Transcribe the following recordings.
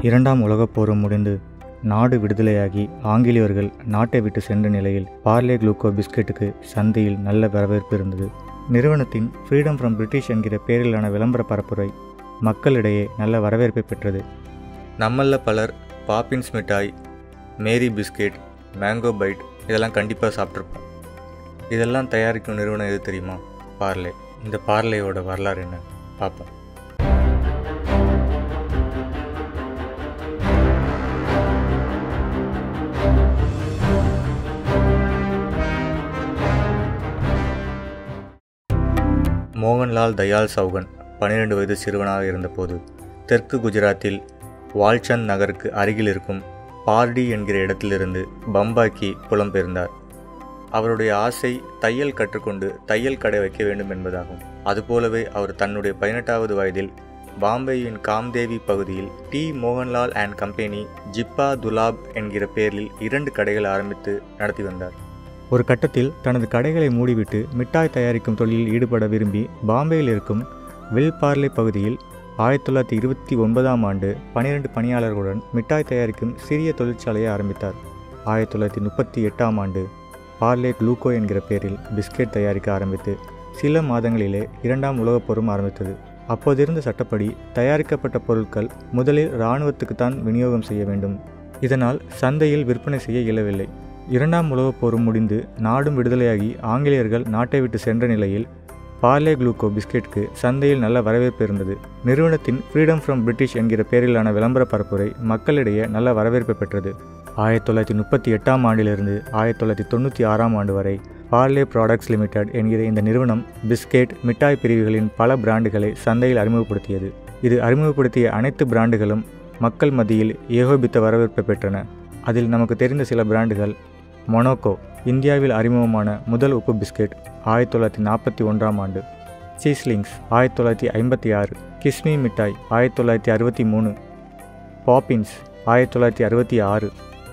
இரண்டாம் உலகப் போரும் முடிந்து நாடு விடுதலையாகி ஆங்கிலேயர்கள் நாட்டை விட்டு சென்ற நிலையில் பார்லே குளுக்கோ பிஸ்கெட்டுக்கு சந்தையில் நல்ல வரவேற்பு இருந்தது நிறுவனத்தின் ஃப்ரீடம் ஃப்ரம் பிரிட்டிஷ் என்கிற பேரிலான விளம்பர பரப்புரை மக்களிடையே நல்ல வரவேற்பை பெற்றது நம்மள பலர் பாப்பின்ஸ் மிட்டாய் மேரி பிஸ்கெட் மேங்கோ பைட் இதெல்லாம் கண்டிப்பாக சாப்பிட்ருப்போம் இதெல்லாம் தயாரிக்கும் நிறுவனம் எது தெரியுமா பார்லே இந்த பார்லேயோட வரலாறு என்ன பார்ப்போம் மோகன்லால் தயாள் சௌகன் பன்னிரண்டு வயது சிறுவனாக இருந்தபோது தெற்கு குஜராத்தில் வால்சந்த் நகருக்கு அருகில் இருக்கும் பார்டி என்கிற இடத்திலிருந்து பம்பாய்க்கு புலம்பெயர்ந்தார் அவருடைய ஆசை தையல் கற்றுக்கொண்டு தையல் கடை வைக்க வேண்டும் என்பதாகும் அதுபோலவே அவர் தன்னுடைய பதினெட்டாவது வயதில் பாம்பேயின் காம்தேவி பகுதியில் டி மோகன்லால் அண்ட் கம்பெனி ஜிப்பா துலாப் என்கிற பெயரில் இரண்டு கடைகள் ஆரம்பித்து நடத்தி வந்தார் ஒரு கட்டத்தில் தனது கடைகளை மூடிவிட்டு மிட்டாய் தயாரிக்கும் தொழிலில் ஈடுபட விரும்பி பாம்பேயில் இருக்கும் வில் பார்லே பகுதியில் ஆயிரத்தி தொள்ளாயிரத்தி இருபத்தி ஒன்பதாம் ஆண்டு பனிரெண்டு பணியாளர்களுடன் மிட்டாய் தயாரிக்கும் சிறிய தொழிற்சாலையை ஆரம்பித்தார் ஆயிரத்தி தொள்ளாயிரத்தி முப்பத்தி எட்டாம் ஆண்டு பார்லே குளூக்கோ என்கிற பெயரில் பிஸ்கெட் தயாரிக்க ஆரம்பித்து சில மாதங்களிலே இரண்டாம் உலகப் போரும் ஆரம்பித்தது அப்போதிருந்த சட்டப்படி தயாரிக்கப்பட்ட பொருட்கள் முதலில் இராணுவத்துக்குத்தான் விநியோகம் செய்ய வேண்டும் இதனால் சந்தையில் விற்பனை செய்ய இயலவில்லை இரண்டாம் உலகப் போரும் முடிந்து நாடும் விடுதலையாகி ஆங்கிலேயர்கள் நாட்டை விட்டு சென்ற நிலையில் பார்லே குளூக்கோ பிஸ்கெட்டுக்கு சந்தையில் நல்ல வரவேற்பு இருந்தது நிறுவனத்தின் ஃப்ரீடம் ஃப்ரம் பிரிட்டிஷ் என்கிற பெயரிலான விளம்பர பரப்புரை மக்களிடையே நல்ல வரவேற்பு பெற்றது ஆயிரத்தி தொள்ளாயிரத்தி முப்பத்தி எட்டாம் ஆண்டிலிருந்து ஆயிரத்தி தொள்ளாயிரத்தி தொண்ணூற்றி ஆறாம் ஆண்டு வரை பார்லே ப்ராடக்ட்ஸ் லிமிடெட் என்கிற இந்த நிறுவனம் பிஸ்கெட் மிட்டாய் பிரிவுகளின் பல பிராண்டுகளை சந்தையில் அறிமுகப்படுத்தியது இது அறிமுகப்படுத்திய அனைத்து பிராண்டுகளும் மக்கள் மத்தியில் ஏகோபித்த வரவேற்பை பெற்றன அதில் நமக்கு தெரிந்த சில பிராண்டுகள் மொனோக்கோ இந்தியாவில் அறிமுகமான முதல் உப்பு பிஸ்கெட் ஆயிரத்தி தொள்ளாயிரத்தி நாற்பத்தி ஒன்றாம் ஆண்டு சீஸ்லிங்ஸ் ஆயிரத்தி தொள்ளாயிரத்தி ஐம்பத்தி ஆறு கிஸ்மி மிட்டாய் ஆயிரத்தி தொள்ளாயிரத்தி அறுபத்தி மூணு பாப்பின்ஸ் ஆயிரத்தி தொள்ளாயிரத்தி அறுபத்தி ஆறு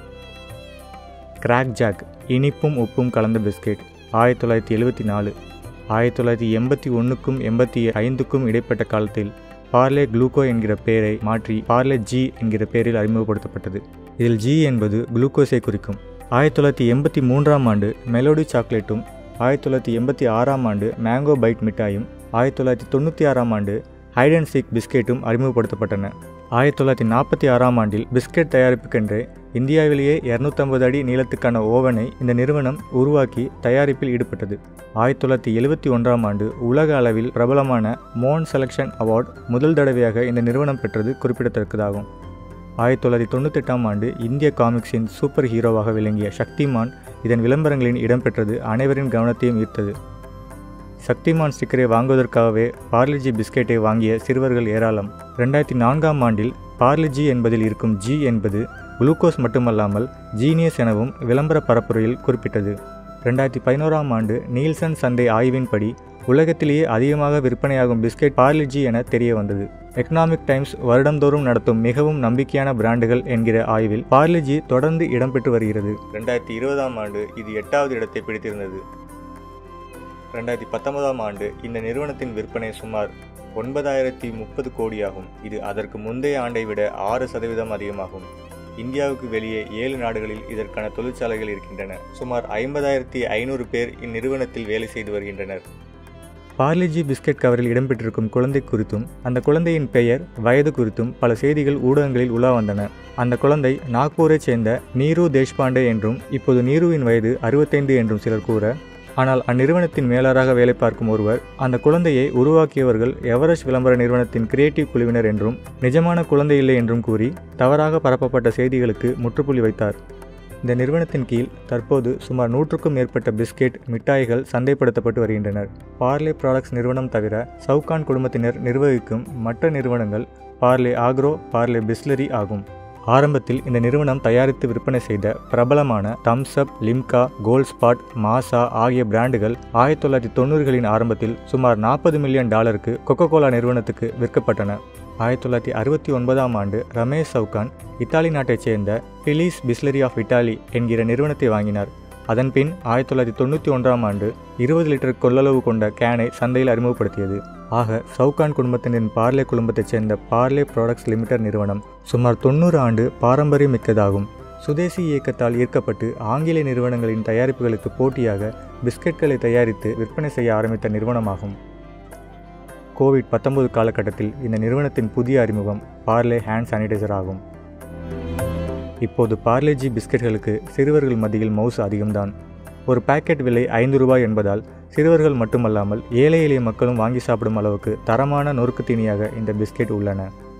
கிராக் ஜாக் இனிப்பும் உப்பும் கலந்த பிஸ்கெட் ஆயிரத்தி தொள்ளாயிரத்தி எழுபத்தி நாலு ஆயிரத்தி தொள்ளாயிரத்தி எண்பத்தி ஒன்றுக்கும் எண்பத்தி ஐந்துக்கும் இடைப்பட்ட காலத்தில் பார்லே குளூக்கோ என்கிற பெயரை மாற்றி பார்லே ஜி என்கிற பெயரில் அறிமுகப்படுத்தப்பட்டது இதில் ஜி என்பது குளுக்கோஸை குறிக்கும் ஆயிரத்தி தொள்ளாயிரத்தி எண்பத்தி மூன்றாம் ஆண்டு மெலோடி சாக்லேட்டும் ஆயிரத்தி தொள்ளாயிரத்தி எண்பத்தி ஆறாம் ஆண்டு மேங்கோ பைட் மிட்டாயும் ஆயிரத்தி தொள்ளாயிரத்தி தொண்ணூற்றி ஆறாம் ஆண்டு ஹைட் அண்ட் சீக் பிஸ்கெட்டும் அறிமுகப்படுத்தப்பட்டன ஆயிரத்தி தொள்ளாயிரத்தி நாற்பத்தி ஆறாம் ஆண்டில் பிஸ்கெட் தயாரிப்புக்கென்று இந்தியாவிலேயே இரநூத்தம்பது அடி நீளத்துக்கான ஓவனை இந்த நிறுவனம் உருவாக்கி தயாரிப்பில் ஈடுபட்டது ஆயிரத்தி தொள்ளாயிரத்தி எழுபத்தி ஒன்றாம் ஆண்டு உலக அளவில் பிரபலமான மோன் செலக்ஷன் அவார்ட் முதல் தடவையாக இந்த நிறுவனம் பெற்றது குறிப்பிடத்தக்கதாகும் ஆயிரத்தி தொள்ளாயிரத்தி தொண்ணூத்தெட்டாம் ஆண்டு இந்திய காமிக்ஸின் சூப்பர் ஹீரோவாக விளங்கிய சக்திமான் இதன் விளம்பரங்களின் இடம்பெற்றது அனைவரின் கவனத்தையும் ஈர்த்தது சக்திமான் ஸ்டிக்கரை வாங்குவதற்காகவே பார்லிஜி பிஸ்கெட்டை வாங்கிய சிறுவர்கள் ஏராளம் ரெண்டாயிரத்தி நான்காம் ஆண்டில் பார்லிஜி என்பதில் இருக்கும் ஜி என்பது குளுக்கோஸ் மட்டுமல்லாமல் ஜீனியஸ் எனவும் விளம்பர பரப்புரையில் குறிப்பிட்டது ரெண்டாயிரத்தி பதினோராம் ஆண்டு நீல்சன் சந்தை ஆய்வின்படி உலகத்திலேயே அதிகமாக விற்பனையாகும் பிஸ்கெட் பார்லிஜி என தெரிய வந்தது எக்கனாமிக் டைம்ஸ் வருடந்தோறும் நடத்தும் மிகவும் நம்பிக்கையான பிராண்டுகள் என்கிற ஆய்வில் பார்லிஜி தொடர்ந்து இடம்பெற்று வருகிறது ரெண்டாயிரத்தி இருபதாம் ஆண்டு இது எட்டாவது இடத்தை பிடித்திருந்தது ரெண்டாயிரத்தி பத்தொன்பதாம் ஆண்டு இந்த நிறுவனத்தின் விற்பனை சுமார் ஒன்பதாயிரத்தி முப்பது கோடியாகும் இது அதற்கு முந்தைய ஆண்டை விட ஆறு சதவீதம் அதிகமாகும் இந்தியாவுக்கு வெளியே ஏழு நாடுகளில் இதற்கான தொழிற்சாலைகள் இருக்கின்றன சுமார் ஐம்பதாயிரத்தி ஐநூறு பேர் இந்நிறுவனத்தில் வேலை செய்து வருகின்றனர் பார்லிஜி பிஸ்கெட் கவரில் இடம்பெற்றிருக்கும் குழந்தை குறித்தும் அந்த குழந்தையின் பெயர் வயது குறித்தும் பல செய்திகள் ஊடகங்களில் உலா வந்தன அந்த குழந்தை நாக்பூரைச் சேர்ந்த நீரு தேஷ்பாண்டே என்றும் இப்போது நீருவின் வயது அறுபத்தைந்து என்றும் சிலர் கூற ஆனால் அந்நிறுவனத்தின் மேலாளராக வேலை பார்க்கும் ஒருவர் அந்த குழந்தையை உருவாக்கியவர்கள் எவரெஸ்ட் விளம்பர நிறுவனத்தின் கிரியேட்டிவ் குழுவினர் என்றும் நிஜமான குழந்தை இல்லை என்றும் கூறி தவறாக பரப்பப்பட்ட செய்திகளுக்கு முற்றுப்புள்ளி வைத்தார் இந்த நிறுவனத்தின் கீழ் தற்போது சுமார் நூற்றுக்கும் மேற்பட்ட பிஸ்கெட் மிட்டாய்கள் சந்தைப்படுத்தப்பட்டு வருகின்றனர் பார்லே ப்ராடக்ட்ஸ் நிறுவனம் தவிர சவுகான் குடும்பத்தினர் நிர்வகிக்கும் மற்ற நிறுவனங்கள் பார்லே ஆக்ரோ பார்லே பிஸ்லரி ஆகும் ஆரம்பத்தில் இந்த நிறுவனம் தயாரித்து விற்பனை செய்த பிரபலமான Thums Up Limca Gold Spot Maaza ஆகிய பிராண்டுகள் ஆயிரத்தி தொள்ளாயிரத்தி தொண்ணூறுகளின் ஆரம்பத்தில் சுமார் நாற்பது மில்லியன் டாலருக்கு கொக்கோ கோலா நிறுவனத்துக்கு விற்கப்பட்டன ஆயிரத்தி தொள்ளாயிரத்தி அறுபத்தி ஒன்பதாம் ஆண்டு ரமேஷ் சவுகான் இத்தாலி நாட்டைச் சேர்ந்த பிலிஸ் பிஸ்லரி ஆஃப் இட்டாலி என்கிற நிறுவனத்தை வாங்கினார் அதன்பின் ஆயிரத்தி தொள்ளாயிரத்தி தொண்ணூற்றி ஒன்றாம் ஆண்டு இருபது லிட்டர் கொள்ளளவு கொண்ட கேனை சந்தையில் அறிமுகப்படுத்தியது ஆக சவுகான் குடும்பத்தினரின் பார்லே குடும்பத்தைச் சேர்ந்த பார்லே ப்ராடக்ட்ஸ் லிமிடெட் நிறுவனம் சுமார் தொண்ணூறு ஆண்டு பாரம்பரியமிக்கதாகும் சுதேசி இயக்கத்தால் ஈர்க்கப்பட்டு ஆங்கில நிறுவனங்களின் தயாரிப்புகளுக்கு போட்டியாக பிஸ்கெட்களை தயாரித்து விற்பனை செய்ய ஆரம்பித்த நிறுவனமாகும் கோவிட் பத்தொன்பது காலகட்டத்தில் இந்த நிறுவனத்தின் புதிய அறிமுகம் பார்லே ஹேண்ட் சானிடைசர் ஆகும் இப்போது பார்லேஜி பிஸ்கெட்களுக்கு சிறுவர்கள் மத்தியில் மவுஸ் அதிகம்தான் ஒரு பாக்கெட் விலை ஐந்து ரூபாய் என்பதால் சிறுவர்கள் மட்டுமல்லாமல் ஏழை எளிய மக்களும் வாங்கி சாப்பிடும் அளவுக்கு தரமான நொறுக்கு தீனியாக இந்த பிஸ்கெட் உள்ளன